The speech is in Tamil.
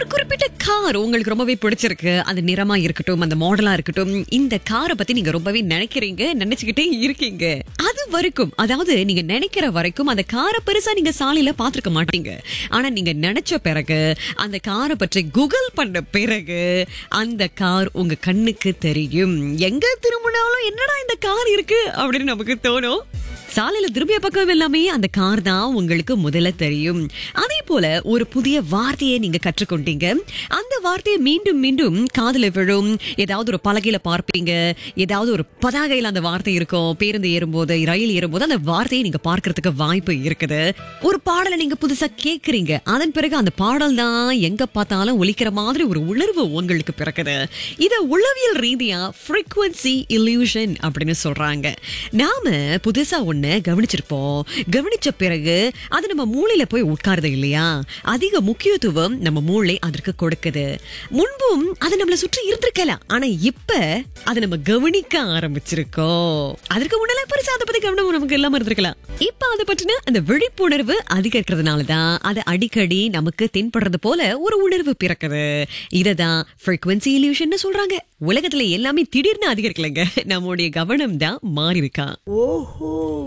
ஒரு குறிப்பிட்ட கார் உங்களுக்கு ரொம்பவே பிடிச்சிருக்கு அந்த நிறமா இருக்கட்டும் அந்த மாடலா இருக்கட்டும் இந்த காரை பத்தி நீங்க ரொம்பவே நினைக்கிறீங்க நினைச்சுக்கிட்டே இருக்கீங்க அது வரைக்கும் அதாவது நீங்க நினைக்கிற வரைக்கும் அந்த காரை பெருசா நீங்க சாலையில பாத்திருக்க மாட்டீங்க ஆனா நீங்க நினைச்ச பிறகு அந்த காரை பற்றி கூகுள் பண்ண பிறகு அந்த கார் உங்க கண்ணுக்கு தெரியும் எங்க திரும்பினாலும் என்னடா இந்த கார் இருக்கு அப்படின்னு நமக்கு தோணும் சாலையில திரும்பிய பக்கம் எல்லாமே அந்த கார் தான் உங்களுக்கு முதல்ல தெரியும் அதே போல ஒரு புதிய வார்த்தையை நீங்க கற்றுக்கொண்டீங்க அந்த வார்த்தையை மீண்டும் மீண்டும் காதுல விழும் ஏதாவது ஒரு பலகையில பார்ப்பீங்க ஏதாவது ஒரு பதாகையில அந்த வார்த்தை இருக்கும் பேருந்து ஏறும்போது ரயில் ஏறும்போது அந்த வார்த்தையை நீங்க பார்க்கறதுக்கு வாய்ப்பு இருக்குது ஒரு பாடலை நீங்க புதுசா கேக்குறீங்க அதன் பிறகு அந்த பாடல் தான் எங்க பார்த்தாலும் ஒலிக்கிற மாதிரி ஒரு உணர்வு உங்களுக்கு பிறக்குது இத உளவியல் ரீதியா frequency illusion அப்படின்னு சொல்றாங்க நாம புதுசா ஒண்ணு கவனிச்சிருப்போம் கவனிச்ச பிறகு அது நம்ம மூளையில போய் உட்காருது இல்லையா அதிக முக்கியத்துவம் நம்ம மூளை அதற்கு கொடுக்குது முன்பும் அது நம்மள சுற்றி இருந்திருக்கலாம் ஆனா இப்ப அதை நம்ம கவனிக்க ஆரம்பிச்சிருக்கோம் அதற்கு முன்னால பெருசா அதை பத்தி கவனம் நமக்கு இல்லாம இருந்திருக்கலாம் இப்ப அதை பற்றின அந்த விழிப்புணர்வு அதிகரிக்கிறதுனாலதான் அது அடிக்கடி நமக்கு தென்படுறது போல ஒரு உணர்வு பிறக்குது இததான் frequency illusion சொல்றாங்க உலகத்துல எல்லாமே திடீர்னு அதிகரிக்கலைங்க நம்முடைய கவனம் தான் மாறி இருக்கா